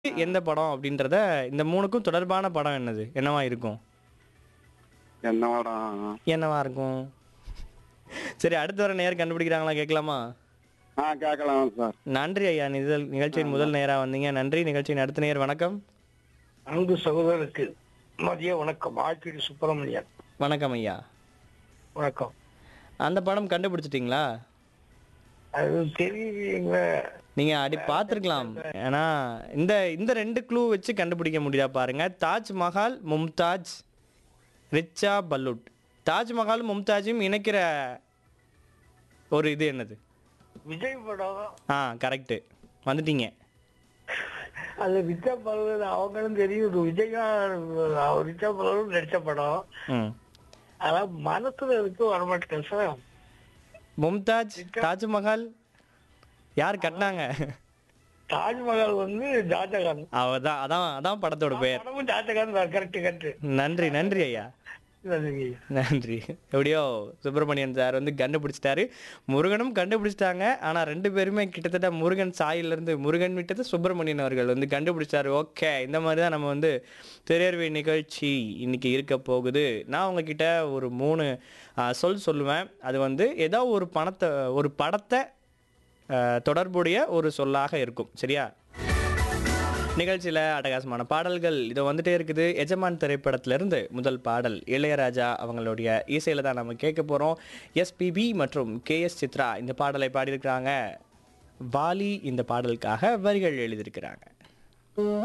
எந்த படம் அப்படின்றத இந்த மூணுக்கும் தொடர்பான படம் என்னது என்னவா இருக்கும் என்ன படம் என்னவா இருக்கும் சரி அடுத்து வர நேர் கண்டுபிடிக்கிறாங்களா கேட்கலாமா ஆ கேட்கலாம் சார் நன்றி ஐயா நிதல் நிகழ்ச்சியின் முதல் நேரா வந்தீங்க நன்றி நிகழ்ச்சியின் அடுத்த நேர் வணக்கம் அன்பு சகோதரருக்கு மதிய வணக்கம் ஆழ்த்திடு சுப்பிரமணியன் வணக்கம் ஐயா வணக்கம் அந்த படம் கண்டுபிடிச்சிட்டீங்களா அது தெரியல நீங்க அடி பார்த்துருக்கலாம் ஏன்னா இந்த இந்த ரெண்டு க்ளூ வச்சு கண்டுபிடிக்க முடியுதா பாருங்க தாஜ்மஹால் மும்தாஜ் ரிச்சா பல்லூட் தாஜ்மஹால் மும்தாஜும் இணைக்கிற ஒரு இது என்னது விஜய் படம் ஆ கரெக்டு வந்துட்டீங்க அது ரிச்சா பலன் அவங்களும் தெரியும் விஜயா ரிச்சா பலனும் நடிச்ச படம் ம் ஆனா மனசுல இருக்கு வரமாட்டேன் சார் மும்தாஜ் தாஜ்மஹால் யார் கட்டினாங்க தாஜ்மஹால் வந்து ஷாஜகான் அவதான் அதான் அதான் படத்தோட பெயர் படமும் ஷாஜகான் தான் கரெக்ட் கரெக்ட் நன்றி நன்றி ஐயா நன்றி எப்படியோ சுப்பிரமணியன் சார் வந்து கண்டுபிடிச்சிட்டாரு முருகனும் கண்டுபிடிச்சிட்டாங்க ஆனா ரெண்டு பேருமே கிட்டத்தட்ட முருகன் சாயில இருந்து முருகன் விட்டது சுப்பிரமணியன் அவர்கள் வந்து கண்டுபிடிச்சாரு ஓகே இந்த மாதிரி தான் நம்ம வந்து திரையர்வை நிகழ்ச்சி இன்னைக்கு இருக்க போகுது நான் உங்ககிட்ட ஒரு மூணு ஆ, சொல் சொல்லுவேன் அது வந்து ஏதோ ஒரு பணத்தை ஒரு படத்தை ஆ, தொடர்புடைய ஒரு சொல்லாக இருக்கும் சரியா நிகழ்ச்சியில் அட்டகாசமான பாடல்கள் இது வந்துட்டே இருக்குது எஜமான் திரைப்படத்திலிருந்து முதல் பாடல் இளையராஜா அவங்களுடைய இசையில தான் நம்ம கேட்க போகிறோம் எஸ்பிபி மற்றும் கேஎஸ் சித்ரா இந்த பாடலை பாடியிருக்கிறாங்க வாலி இந்த பாடலுக்காக வரிகள் எழுதியிருக்கிறாங்க